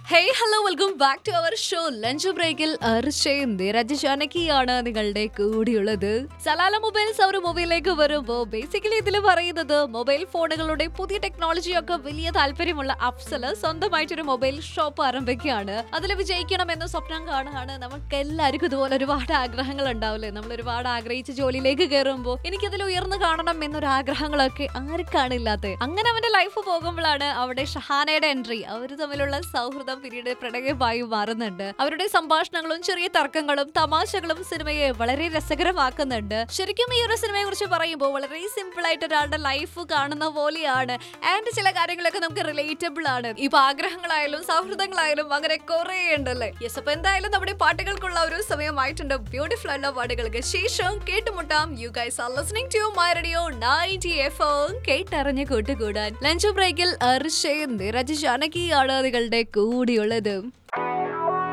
hey hello welcome back to our show lunch ബ്രേക്കിൽ അർഷയും നിരജ് ജാനകിയാണ് നിങ്ങളുടെ കൂടിയുള്ളത് സലാല മൊബൈൽസ് അവർ മൊബൈലിലേക്ക് വരുമ്പോൾ ബേസിക്കലി ഇതിൽ പറയുന്നത് മൊബൈൽ ഫോണുകളുടെ പുതിയ ടെക്നോളജി ഒക്കെ വലിയ താല്പര്യമുള്ള അഫ്സല് സ്വന്തമായിട്ടൊരു മൊബൈൽ ഷോപ്പ് ആരംഭിക്കുകയാണ് അതിൽ വിജയിക്കണം എന്ന സ്വപ്നം കാണുകയാണ് നമുക്ക് എല്ലാവർക്കും ഇതുപോലെ ഒരുപാട് ആഗ്രഹങ്ങൾ ഉണ്ടാവില്ലേ നമ്മൾ ഒരുപാട് ആഗ്രഹിച്ച് ജോലിയിലേക്ക് കയറുമ്പോൾ എനിക്കതിൽ ഉയർന്നു കാണണം എന്നൊരു ആഗ്രഹങ്ങളൊക്കെ ആർക്കാണ് ഇല്ലാത്തത് അങ്ങനെ അവന്റെ ലൈഫ് പോകുമ്പോഴാണ് അവിടെ ഷഹാനയുടെ എൻട്രി അവർ തമ്മിലുള്ള സൗഹൃദം പിന്നീട് പ്രണയമായി മാറുന്നുണ്ട് അവരുടെ സംഭാഷണങ്ങളും ചെറിയ തർക്കങ്ങളും തമാശകളും സിനിമയെ വളരെ രസകരമാക്കുന്നുണ്ട് ശരിക്കും ഈ ഒരു സിനിമയെ കുറിച്ച് പറയുമ്പോൾ വളരെ സിമ്പിൾ ആയിട്ട് ഒരാളുടെ ലൈഫ് കാണുന്ന പോലെയാണ് ആൻഡ് ചില കാര്യങ്ങളൊക്കെ നമുക്ക് റിലേറ്റബിൾ ആണ് ഇപ്പൊ ആഗ്രഹങ്ങളായാലും സൗഹൃദങ്ങളായാലും അങ്ങനെ കുറെ ഉണ്ടല്ലേ യെസ് അപ്പൊ എന്തായാലും നമ്മുടെ പാട്ടുകൾക്കുള്ള ഒരു സമയമായിട്ടുണ്ട് ബ്യൂട്ടിഫുൾ ആയിട്ടുള്ള പാട്ടുകൾക്ക് ശേഷം കേട്ടുമുട്ടാം you guys are listening to my radio 90 F കേട്ടറിഞ്ഞ് കൂട്ടുകൂടാൻ ലഞ്ച് ബ്രേക്കിൽ അർഷയും നിരജ് ജാനകിയാണ് നിങ്ങളുടെ കൂടിയുള്ളത്